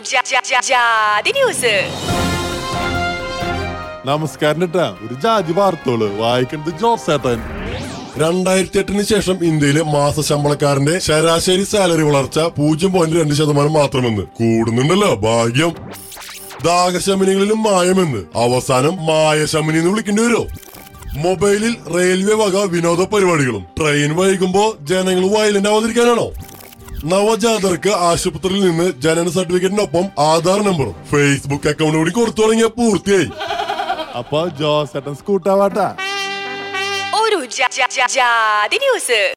ജാ- ജാ- ജാ- ജാതി ന്യൂസ് നമസ്കാരം കേട്ടാ ഒരു ജാതി വാർത്തോള് വായിക്കുന്നത് ജോസേട്ടൻ രണ്ടായിരത്തി എട്ടിന് ശേഷം ഇന്ത്യയിലെ മാസ ശമ്പളക്കാരന്റെ ശരാശരി സാലറി വളർച്ച പൂജ്യം പോയിന്റ് രണ്ട് ശതമാനം മാത്രമെന്ന് കൂടുന്നുണ്ടല്ലോ ഭാഗ്യം ദാഹശമനികളിലും മായമെന്ന് അവസാനം മായശമനി എന്ന് വിളിക്കേണ്ടി വരുമോ മൊബൈലിൽ റെയിൽവേ വക വിനോദ പരിപാടികളും ട്രെയിൻ വൈകുമ്പോ ജനങ്ങൾ വയലന്റ് ആവാതിരിക്കാനാണോ നവജാതർക്ക് ആശുപത്രിയിൽ നിന്ന് ജനന സർട്ടിഫിക്കറ്റിനൊപ്പം ആധാർ നമ്പറും ഫേസ്ബുക്ക് അക്കൗണ്ട് കൂടി കൊടുത്തു തുടങ്ങിയ പൂർത്തിയായി അപ്പൊ ജോസേട്ടൻ സ്കൂട്ടാവാട്ടാ ഒരു ജാ- ജാ- ജാ- ജാതി ന്യൂസ്